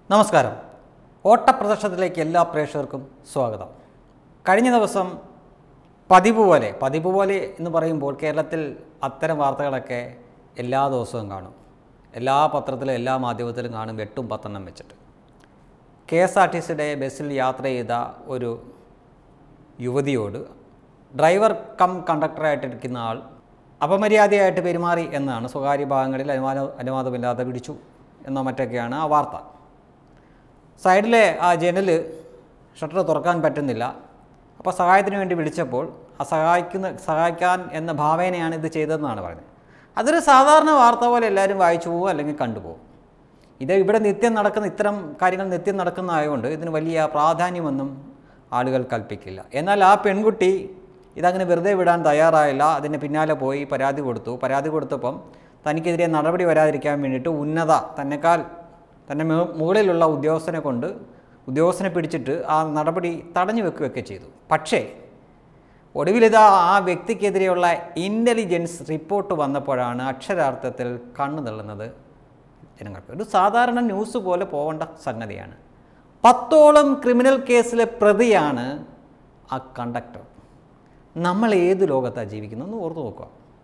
നമസ്കാരം ഓട്ടപ്രദർശനത്തിലേക്ക് എല്ലാ പ്രേക്ഷകർക്കും സ്വാഗതം കഴിഞ്ഞ ദിവസം പതിവ് പോലെ പതിവ് പോലെ എന്ന് പറയുമ്പോൾ കേരളത്തിൽ അത്തരം വാർത്തകളൊക്കെ എല്ലാ ദിവസവും കാണും എല്ലാ പത്രത്തിലും എല്ലാ മാധ്യമത്തിലും കാണും എട്ടും പത്തെണ്ണം വെച്ചിട്ട് കെ എസ് ആർ ടി സിയുടെ ബസ്സിൽ യാത്ര ചെയ്ത ഒരു യുവതിയോട് ഡ്രൈവർ കം കണ്ടക്ടറായിട്ടിരിക്കുന്ന ആൾ അപമര്യാദയായിട്ട് പെരുമാറി എന്നാണ് സ്വകാര്യ ഭാഗങ്ങളിൽ അനുവാദ അനുവാദമില്ലാതെ പിടിച്ചു എന്നോ മറ്റൊക്കെയാണ് ആ വാർത്ത സൈഡിലെ ആ ജനൽ ഷട്ടർ തുറക്കാൻ പറ്റുന്നില്ല അപ്പോൾ സഹായത്തിന് വേണ്ടി വിളിച്ചപ്പോൾ ആ സഹായിക്കുന്ന സഹായിക്കാൻ എന്ന ഭാവേനയാണ് ഇത് ചെയ്തതെന്നാണ് പറഞ്ഞത് അതൊരു സാധാരണ വാർത്ത പോലെ എല്ലാവരും വായിച്ചു പോകും അല്ലെങ്കിൽ കണ്ടുപോകും ഇത് ഇവിടെ നിത്യം നടക്കുന്ന ഇത്തരം കാര്യങ്ങൾ നിത്യം നടക്കുന്നതായതുകൊണ്ട് ഇതിന് വലിയ പ്രാധാന്യമൊന്നും ആളുകൾ കൽപ്പിക്കില്ല എന്നാൽ ആ പെൺകുട്ടി ഇതങ്ങനെ വെറുതെ വിടാൻ തയ്യാറായില്ല അതിന് പിന്നാലെ പോയി പരാതി കൊടുത്തു പരാതി കൊടുത്തപ്പം തനിക്കെതിരെ നടപടി വരാതിരിക്കാൻ വേണ്ടിയിട്ട് ഉന്നത തന്നെക്കാൾ തൻ്റെ മു- മുകളിലുള്ള ഉദ്യോഗസ്ഥനെ കൊണ്ട് ഉദ്യോഗസ്ഥനെ പിടിച്ചിട്ട് ആ നടപടി തടഞ്ഞു വെക്കുകയൊക്കെ ചെയ്തു പക്ഷേ ഒടുവിലിതാ ആ വ്യക്തിക്കെതിരെയുള്ള ഇൻ്റലിജൻസ് റിപ്പോർട്ട് വന്നപ്പോഴാണ് അക്ഷരാർത്ഥത്തിൽ കണ്ണു തള്ളുന്നത് ജനങ്ങൾക്ക് ഒരു സാധാരണ ന്യൂസ് പോലെ പോകേണ്ട സംഗതിയാണ് പത്തോളം ക്രിമിനൽ കേസിലെ പ്രതിയാണ് ആ കണ്ടക്ടർ നമ്മൾ ഏത് ലോകത്താണ് ജീവിക്കുന്നത് എന്ന് ഓർത്ത് നോക്കുക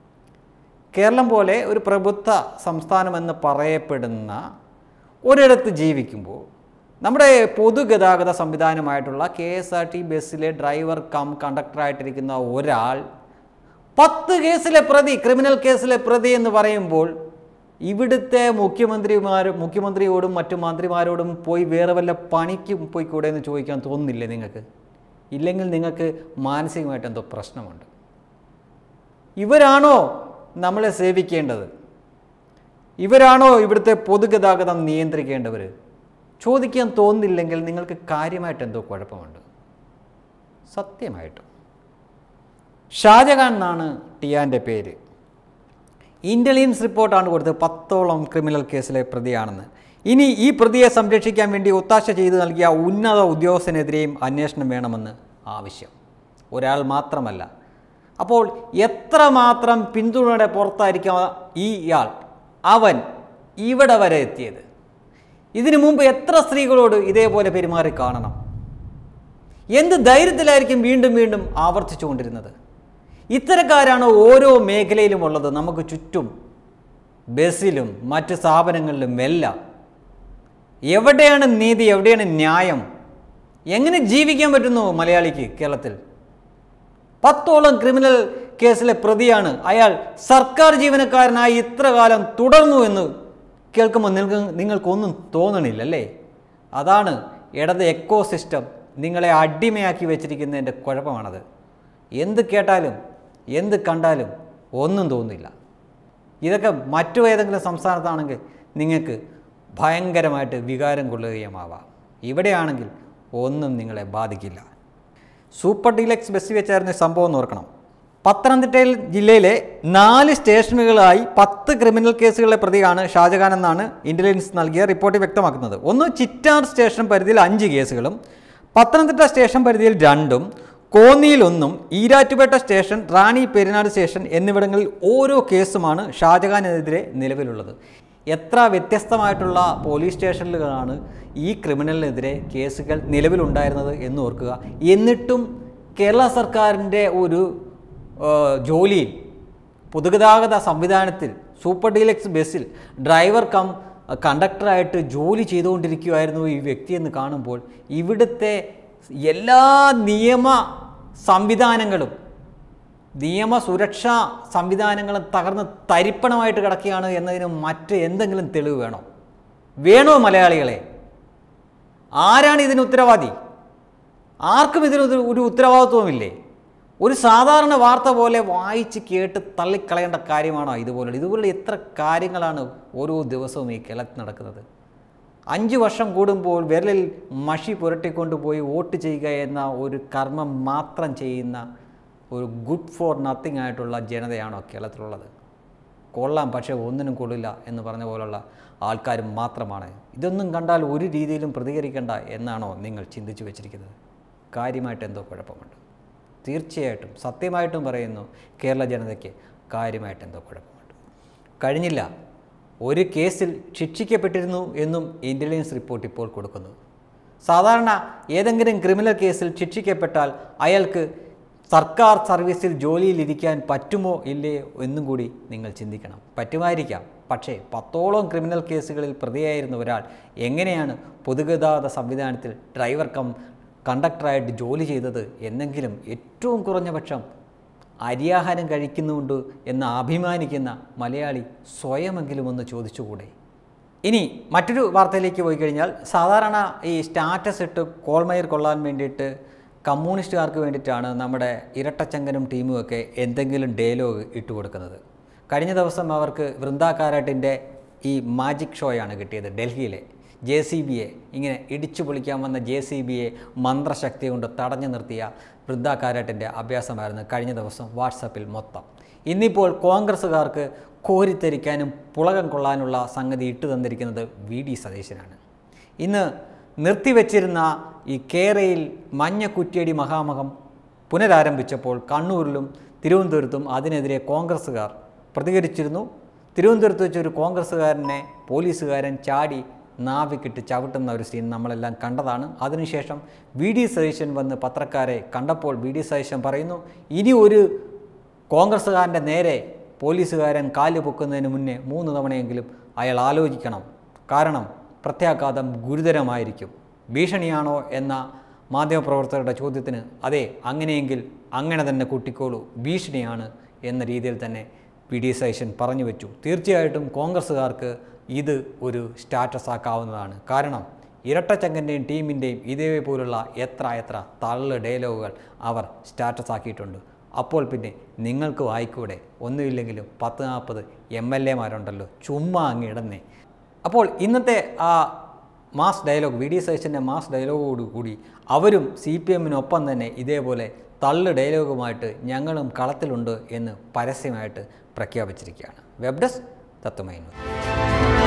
കേരളം പോലെ ഒരു പ്രബുദ്ധ സംസ്ഥാനമെന്ന് പറയപ്പെടുന്ന ഒരിടത്ത് ജീവിക്കുമ്പോൾ നമ്മുടെ പൊതുഗതാഗത സംവിധാനമായിട്ടുള്ള കെ എസ് ആർ ടി ബസ്സിലെ ഡ്രൈവർ കം കണ്ടക്ടറായിട്ടിരിക്കുന്ന ഒരാൾ പത്ത് കേസിലെ പ്രതി ക്രിമിനൽ കേസിലെ പ്രതി എന്ന് പറയുമ്പോൾ ഇവിടുത്തെ മുഖ്യമന്ത്രിമാർ മുഖ്യമന്ത്രിയോടും മറ്റു മന്ത്രിമാരോടും പോയി വേറെ വല്ല പണിക്കും പോയി കൂടെ എന്ന് ചോദിക്കാൻ തോന്നുന്നില്ലേ നിങ്ങൾക്ക് ഇല്ലെങ്കിൽ നിങ്ങൾക്ക് മാനസികമായിട്ട് എന്തോ പ്രശ്നമുണ്ട് ഇവരാണോ നമ്മളെ സേവിക്കേണ്ടത് ഇവരാണോ ഇവിടുത്തെ പൊതുഗതാഗതം നിയന്ത്രിക്കേണ്ടവർ ചോദിക്കാൻ തോന്നുന്നില്ലെങ്കിൽ നിങ്ങൾക്ക് കാര്യമായിട്ട് എന്തോ കുഴപ്പമുണ്ട് സത്യമായിട്ടും ഷാജഹാൻ എന്നാണ് ടിയാൻ്റെ പേര് ഇൻ്റലിജൻസ് റിപ്പോർട്ടാണ് കൊടുത്തത് പത്തോളം ക്രിമിനൽ കേസിലെ പ്രതിയാണെന്ന് ഇനി ഈ പ്രതിയെ സംരക്ഷിക്കാൻ വേണ്ടി ഒത്താശ ചെയ്തു നൽകിയ ഉന്നത ഉദ്യോഗസ്ഥനെതിരെയും അന്വേഷണം വേണമെന്ന് ആവശ്യം ഒരാൾ മാത്രമല്ല അപ്പോൾ എത്രമാത്രം പിന്തുണയുടെ പുറത്തായിരിക്കും ഈ ഇയാൾ അവൻ ഇവിടെ വരെ എത്തിയത് ഇതിനു മുമ്പ് എത്ര സ്ത്രീകളോട് ഇതേപോലെ പെരുമാറി കാണണം എന്ത് ധൈര്യത്തിലായിരിക്കും വീണ്ടും വീണ്ടും ആവർത്തിച്ചുകൊണ്ടിരുന്നത് ഇത്തരക്കാരാണ് ഓരോ മേഖലയിലും ഉള്ളത് നമുക്ക് ചുറ്റും ബസ്സിലും മറ്റ് സ്ഥാപനങ്ങളിലും എല്ലാം എവിടെയാണ് നീതി എവിടെയാണ് ന്യായം എങ്ങനെ ജീവിക്കാൻ പറ്റുന്നു മലയാളിക്ക് കേരളത്തിൽ പത്തോളം ക്രിമിനൽ കേസിലെ പ്രതിയാണ് അയാൾ സർക്കാർ ജീവനക്കാരനായി ഇത്ര കാലം തുടർന്നു എന്ന് കേൾക്കുമ്പോൾ നിങ്ങൾക്ക് നിങ്ങൾക്കൊന്നും തോന്നണില്ല അല്ലേ അതാണ് ഇടത് എക്കോ സിസ്റ്റം നിങ്ങളെ അടിമയാക്കി വെച്ചിരിക്കുന്നതിൻ്റെ കുഴപ്പമാണത് എന്ത് കേട്ടാലും എന്ത് കണ്ടാലും ഒന്നും തോന്നില്ല ഇതൊക്കെ മറ്റു ഏതെങ്കിലും സംസ്ഥാനത്താണെങ്കിൽ നിങ്ങൾക്ക് ഭയങ്കരമായിട്ട് വികാരം കൊള്ളുകയുമാവാം ഇവിടെയാണെങ്കിൽ ഒന്നും നിങ്ങളെ ബാധിക്കില്ല സൂപ്പർ ഡീലക്സ് ബസ് വെച്ചായിരുന്നു ഈ സംഭവം എന്ന് ഓർക്കണം പത്തനംതിട്ടയിൽ ജില്ലയിലെ നാല് സ്റ്റേഷനുകളായി പത്ത് ക്രിമിനൽ കേസുകളിലെ പ്രതിയാണ് ഷാജഹാൻ എന്നാണ് ഇൻ്റലിജൻസ് നൽകിയ റിപ്പോർട്ട് വ്യക്തമാക്കുന്നത് ഒന്ന് ചിറ്റാർ സ്റ്റേഷൻ പരിധിയിൽ അഞ്ച് കേസുകളും പത്തനംതിട്ട സ്റ്റേഷൻ പരിധിയിൽ രണ്ടും കോന്നിയിൽ ഒന്നും ഈരാറ്റുപേട്ട സ്റ്റേഷൻ റാണി പെരിനാട് സ്റ്റേഷൻ എന്നിവിടങ്ങളിൽ ഓരോ കേസുമാണ് ഷാജഹാനെതിരെ നിലവിലുള്ളത് എത്ര വ്യത്യസ്തമായിട്ടുള്ള പോലീസ് സ്റ്റേഷനുകളാണ് ഈ ക്രിമിനലിനെതിരെ കേസുകൾ നിലവിലുണ്ടായിരുന്നത് എന്ന് ഓർക്കുക എന്നിട്ടും കേരള സർക്കാരിൻ്റെ ഒരു ആ, ജോലിയിൽ പൊതുഗതാഗത സംവിധാനത്തിൽ സൂപ്പർ ഡീലക്സ് ബസ്സിൽ ഡ്രൈവർ കം കണ്ടക്ടറായിട്ട് ജോലി ചെയ്തുകൊണ്ടിരിക്കുകയായിരുന്നു ഈ വ്യക്തിയെന്ന് കാണുമ്പോൾ ഇവിടുത്തെ എല്ലാ നിയമ സംവിധാനങ്ങളും നിയമ സുരക്ഷാ സംവിധാനങ്ങളും തകർന്ന് തരിപ്പണമായിട്ട് കിടക്കുകയാണ് എന്നതിന് മറ്റ് എന്തെങ്കിലും തെളിവ് വേണോ വേണോ മലയാളികളെ ആരാണ് ഇതിന് ഉത്തരവാദി ആർക്കും ഇതിന് ഒരു- ഒരു ഉത്തരവാദിത്വമില്ലേ ഒരു സാധാരണ വാർത്ത പോലെ വായിച്ച് കേട്ട് തള്ളിക്കളയേണ്ട കാര്യമാണോ ഇതുപോലുള്ള ഇതുപോലുള്ള എത്ര കാര്യങ്ങളാണ് ഓരോ ദിവസവും ഈ കേരളത്തിൽ നടക്കുന്നത് അഞ്ച് വർഷം കൂടുമ്പോൾ വിരലിൽ മഷി പുരട്ടിക്കൊണ്ട് പോയി വോട്ട് ചെയ്യുക എന്ന ഒരു കർമ്മം മാത്രം ചെയ്യുന്ന ഒരു ഗുഡ് ഫോർ നത്തിങ് ആയിട്ടുള്ള ജനതയാണോ കേരളത്തിലുള്ളത് കൊള്ളാം പക്ഷേ ഒന്നിനും കൊള്ളില്ല എന്ന് പറഞ്ഞ പോലുള്ള ആൾക്കാർ മാത്രമാണ് ഇതൊന്നും കണ്ടാൽ ഒരു രീതിയിലും പ്രതികരിക്കേണ്ട എന്നാണോ നിങ്ങൾ ചിന്തിച്ചു വെച്ചിരിക്കുന്നത് കാര്യമായിട്ട് എന്തോ കുഴപ്പമുണ്ട് തീർച്ചയായിട്ടും സത്യമായിട്ടും പറയുന്നു കേരള ജനതയ്ക്ക് കാര്യമായിട്ട് എന്തോ കുഴപ്പമുണ്ട് കഴിഞ്ഞില്ല ഒരു കേസിൽ ശിക്ഷിക്കപ്പെട്ടിരുന്നു എന്നും ഇൻ്റലിജൻസ് റിപ്പോർട്ട് ഇപ്പോൾ കൊടുക്കുന്നു സാധാരണ ഏതെങ്കിലും ക്രിമിനൽ കേസിൽ ശിക്ഷിക്കപ്പെട്ടാൽ അയാൾക്ക് സർക്കാർ സർവീസിൽ ജോലിയിലിരിക്കാൻ പറ്റുമോ ഇല്ലയോ എന്നും കൂടി നിങ്ങൾ ചിന്തിക്കണം പറ്റുമായിരിക്കാം പക്ഷേ പത്തോളം ക്രിമിനൽ കേസുകളിൽ പ്രതിയായിരുന്ന ഒരാൾ എങ്ങനെയാണ് പൊതുഗതാഗത സംവിധാനത്തിൽ ഡ്രൈവർ കം കണ്ടക്ടറായിട്ട് ജോലി ചെയ്തത് എന്നെങ്കിലും ഏറ്റവും കുറഞ്ഞ പക്ഷം അരിയാഹാരം കഴിക്കുന്നുണ്ട് എന്ന് അഭിമാനിക്കുന്ന മലയാളി സ്വയമെങ്കിലും ഒന്ന് ചോദിച്ചുകൂടെ ഇനി മറ്റൊരു വാർത്തയിലേക്ക് പോയി കഴിഞ്ഞാൽ സാധാരണ ഈ സ്റ്റാറ്റസ് ഇട്ട് കോൾമയർ കൊള്ളാൻ വേണ്ടിയിട്ട് കമ്മ്യൂണിസ്റ്റുകാർക്ക് വേണ്ടിയിട്ടാണ് നമ്മുടെ ഇരട്ടച്ചങ്കനും ടീമും ഒക്കെ എന്തെങ്കിലും ഡയലോഗ് ഇട്ട് കൊടുക്കുന്നത് കഴിഞ്ഞ ദിവസം അവർക്ക് വൃന്ദാകാരാട്ടിൻ്റെ ഈ മാജിക് ഷോയാണ് കിട്ടിയത് ഡൽഹിയിലെ ജെ സി ബിയെ ഇങ്ങനെ ഇടിച്ചു പൊളിക്കാൻ വന്ന ജെ സി ബിയെ മന്ത്രശക്തി കൊണ്ട് തടഞ്ഞു നിർത്തിയ വൃന്ദാകാരാട്ടിൻ്റെ അഭ്യാസമായിരുന്നു കഴിഞ്ഞ ദിവസം വാട്സപ്പിൽ മൊത്തം ഇന്നിപ്പോൾ കോൺഗ്രസ്സുകാർക്ക് കോരിത്തരിക്കാനും പുളകം കൊള്ളാനുള്ള സംഗതി ഇട്ടു തന്നിരിക്കുന്നത് വി ഡി സതീശനാണ് ഇന്ന് നിർത്തിവെച്ചിരുന്ന ഈ കേരയിൽ മഞ്ഞ കുറ്റിയടി മഹാമഹം പുനരാരംഭിച്ചപ്പോൾ കണ്ണൂരിലും തിരുവനന്തപുരത്തും അതിനെതിരെ കോൺഗ്രസ്സുകാർ പ്രതികരിച്ചിരുന്നു തിരുവനന്തപുരത്ത് വെച്ച് ഒരു കോൺഗ്രസ്സുകാരനെ പോലീസുകാരൻ ചാടി നാവിക്കിട്ട് ചവിട്ടുന്ന ഒരു സീൻ നമ്മളെല്ലാം കണ്ടതാണ് അതിനുശേഷം വി ഡി സതീശൻ വന്ന് പത്രക്കാരെ കണ്ടപ്പോൾ വി ഡി സതീശൻ പറയുന്നു ഇനി ഒരു കോൺഗ്രസ്സുകാരൻ്റെ നേരെ പോലീസുകാരൻ കാല് പൊക്കുന്നതിന് മുന്നേ മൂന്ന് തവണയെങ്കിലും അയാൾ ആലോചിക്കണം കാരണം പ്രത്യാഘാതം ഗുരുതരമായിരിക്കും ഭീഷണിയാണോ എന്ന മാധ്യമപ്രവർത്തകരുടെ ചോദ്യത്തിന് അതെ അങ്ങനെയെങ്കിൽ അങ്ങനെ തന്നെ കൂട്ടിക്കോളൂ ഭീഷണിയാണ് എന്ന രീതിയിൽ തന്നെ പി ഡി സതീശൻ പറഞ്ഞു വെച്ചു തീർച്ചയായിട്ടും കോൺഗ്രസ്സുകാർക്ക് ഇത് ഒരു സ്റ്റാറ്റസ് ആക്കാവുന്നതാണ് കാരണം ഇരട്ടച്ചങ്കൻ്റെയും ടീമിൻ്റെയും ഇതേപോലുള്ള എത്ര എത്ര തള്ള് ഡയലോഗുകൾ അവർ സ്റ്റാറ്റസ് ആക്കിയിട്ടുണ്ട് അപ്പോൾ പിന്നെ നിങ്ങൾക്ക് വായിക്കൂടെ ഒന്നുമില്ലെങ്കിലും പത്ത് നാൽപ്പത് എം എൽ എമാരുണ്ടല്ലോ ചുമ്മാ അങ്ങ് ഇടന്നേ അപ്പോൾ ഇന്നത്തെ ആ മാസ് ഡയലോഗ് വി ഡി സതീശൻ്റെ മാസ് ഡയലോഗോട് കൂടി അവരും സി പി എമ്മിനൊപ്പം തന്നെ ഇതേപോലെ തള്ളു ഡയലോഗുമായിട്ട് ഞങ്ങളും കളത്തിലുണ്ട് എന്ന് പരസ്യമായിട്ട് പ്രഖ്യാപിച്ചിരിക്കുകയാണ് വെബ് ഡെസ്ക് തത്വമൈനൂർ